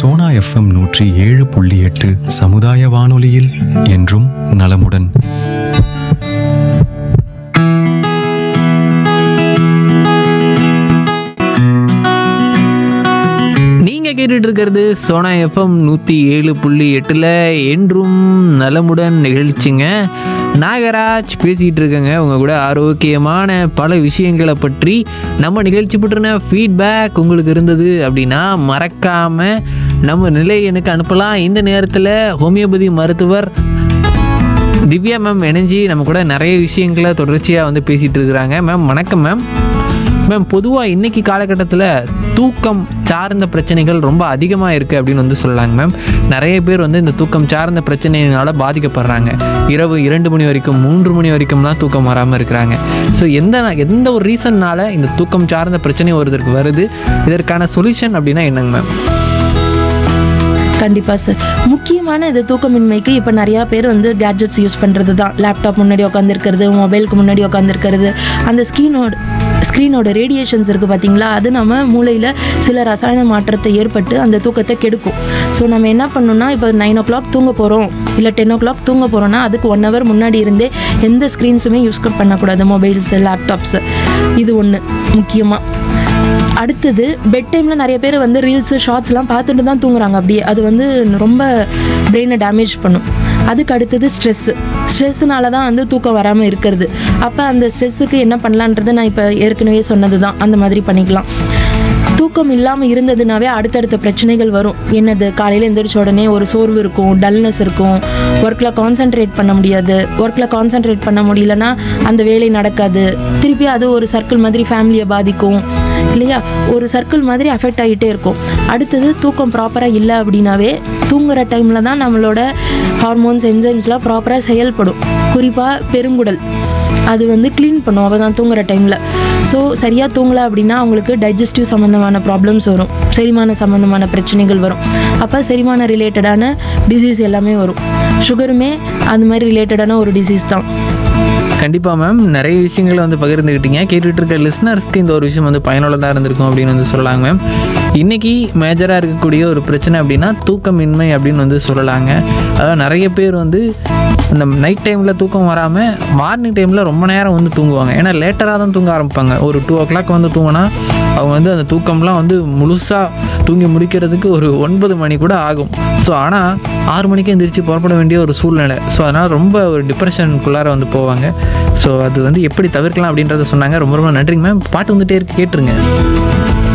Sona FM நூற்றி ஏழு புள்ளி எட்டு சமுதாய வானொலியில் என்றும் நலமுடன் நீங்கள் கேட்டுட்டு இருக்கிறது சோனா எஃப்எம் நூற்றி ஏழு புள்ளி எட்டில் என்றும் நலமுடன் நிகழ்ச்சிங்க நாகராஜ் பேசிகிட்டு இருக்கேங்க உங்கள் கூட ஆரோக்கியமான பல விஷயங்களை பற்றி நம்ம நிகழ்ச்சி பற்றின ஃபீட்பேக் உங்களுக்கு இருந்தது அப்படின்னா மறக்காமல் நம்ம நிலையனுக்கு அனுப்பலாம் இந்த நேரத்தில் ஹோமியோபதி மருத்துவர் திவ்யா மேம் இணைஞ்சி நம்ம கூட நிறைய விஷயங்களை தொடர்ச்சியாக வந்து பேசிகிட்டு இருக்கிறாங்க மேம் வணக்கம் மேம் மேம் பொதுவாக இன்னைக்கு காலகட்டத்தில் தூக்கம் சார்ந்த பிரச்சனைகள் ரொம்ப அதிகமாக இருக்குது அப்படின்னு வந்து சொல்லலாங்க மேம் நிறைய பேர் வந்து இந்த தூக்கம் சார்ந்த பிரச்சனையினால பாதிக்கப்படுறாங்க இரவு இரண்டு மணி வரைக்கும் மூன்று மணி வரைக்கும்லாம் தூக்கம் வராமல் இருக்கிறாங்க ஸோ எந்த எந்த ஒரு ரீசன்னால இந்த தூக்கம் சார்ந்த பிரச்சனை ஒருத்தருக்கு வருது இதற்கான சொல்யூஷன் அப்படின்னா என்னங்க மேம் கண்டிப்பாக சார் முக்கியமான இது தூக்கமின்மைக்கு இப்போ நிறையா பேர் வந்து கேட்ஜெட்ஸ் யூஸ் பண்ணுறது தான் லேப்டாப் முன்னாடி உட்காந்துருக்கிறது மொபைலுக்கு முன்னாடி உட்காந்துருக்கிறது அந்த ஸ்க்ரீனோட ஸ்க்ரீனோட ரேடியேஷன்ஸ் இருக்குது பார்த்தீங்களா அது நம்ம மூளையில் சில ரசாயன மாற்றத்தை ஏற்பட்டு அந்த தூக்கத்தை கெடுக்கும் ஸோ நம்ம என்ன பண்ணணும்னா இப்போ நைன் ஓ கிளாக் தூங்க போகிறோம் இல்லை டென் ஓ கிளாக் தூங்க போகிறோம்னா அதுக்கு ஒன் ஹவர் முன்னாடி இருந்தே எந்த ஸ்க்ரீன்ஸுமே யூஸ் பண்ணக்கூடாது மொபைல்ஸு லேப்டாப்ஸு இது ஒன்று முக்கியமாக அடுத்தது பெட் டைமில் நிறைய பேர் வந்து ரீல்ஸு ஷார்ட்ஸ்லாம் பார்த்துட்டு தான் தூங்குறாங்க அப்படியே அது வந்து ரொம்ப பிரெயினை டேமேஜ் பண்ணும் அதுக்கு அடுத்தது ஸ்ட்ரெஸ்ஸு ஸ்ட்ரெஸ்ஸுனால தான் வந்து தூக்கம் வராமல் இருக்கிறது அப்போ அந்த ஸ்ட்ரெஸ்ஸுக்கு என்ன பண்ணலான்றதை நான் இப்போ ஏற்கனவே சொன்னது தான் அந்த மாதிரி பண்ணிக்கலாம் தூக்கம் இல்லாமல் இருந்ததுனாவே அடுத்தடுத்த பிரச்சனைகள் வரும் என்னது காலையில் எந்திரிச்ச உடனே ஒரு சோர்வு இருக்கும் டல்னஸ் இருக்கும் ஒர்க்கில் கான்சென்ட்ரேட் பண்ண முடியாது ஒர்க்கில் கான்சென்ட்ரேட் பண்ண முடியலன்னா அந்த வேலை நடக்காது திருப்பி அது ஒரு சர்க்கிள் மாதிரி ஃபேமிலியை பாதிக்கும் இல்லையா ஒரு சர்க்கிள் மாதிரி அஃபெக்ட் ஆகிட்டே இருக்கும் அடுத்தது தூக்கம் ப்ராப்பராக இல்லை அப்படின்னாவே தூங்குற டைமில் தான் நம்மளோட ஹார்மோன்ஸ் என்சைம்ஸ்லாம் ப்ராப்பராக செயல்படும் குறிப்பாக பெருங்குடல் அது வந்து க்ளீன் பண்ணும் அவள் தான் தூங்குற டைமில் ஸோ சரியாக தூங்கலை அப்படின்னா அவங்களுக்கு டைஜஸ்டிவ் சம்மந்தமான ப்ராப்ளம்ஸ் வரும் செரிமான சம்மந்தமான பிரச்சனைகள் வரும் அப்போ செரிமான ரிலேட்டடான டிசீஸ் எல்லாமே வரும் சுகருமே அந்த மாதிரி ரிலேட்டடான ஒரு டிசீஸ் தான் கண்டிப்பாக மேம் நிறைய விஷயங்களை வந்து பகிர்ந்துக்கிட்டீங்க கேட்டுட்டு இருக்க லிஸ்னர்ஸ்க்கு இந்த ஒரு விஷயம் வந்து பயனுள்ளதாக இருந்திருக்கும் அப்படின்னு வந்து சொல்லலாங்க மேம் இன்றைக்கி மேஜராக இருக்கக்கூடிய ஒரு பிரச்சனை அப்படின்னா தூக்கமின்மை அப்படின்னு வந்து சொல்லலாங்க அதாவது நிறைய பேர் வந்து அந்த நைட் டைமில் தூக்கம் வராமல் மார்னிங் டைமில் ரொம்ப நேரம் வந்து தூங்குவாங்க ஏன்னா லேட்டராக தான் தூங்க ஆரம்பிப்பாங்க ஒரு டூ ஓ கிளாக் வந்து தூங்கினா அவங்க வந்து அந்த தூக்கம்லாம் வந்து முழுசாக தூங்கி முடிக்கிறதுக்கு ஒரு ஒன்பது மணி கூட ஆகும் ஸோ ஆனால் ஆறு மணிக்கு எந்திரிச்சு புறப்பட வேண்டிய ஒரு சூழ்நிலை ஸோ அதனால் ரொம்ப ஒரு டிப்ரெஷனுக்குள்ளார வந்து போவாங்க ஸோ அது வந்து எப்படி தவிர்க்கலாம் அப்படின்றத சொன்னாங்க ரொம்ப ரொம்ப நன்றிங்க மேம் பாட்டு வந்துட்டே இருக்கு கேட்டுருங்க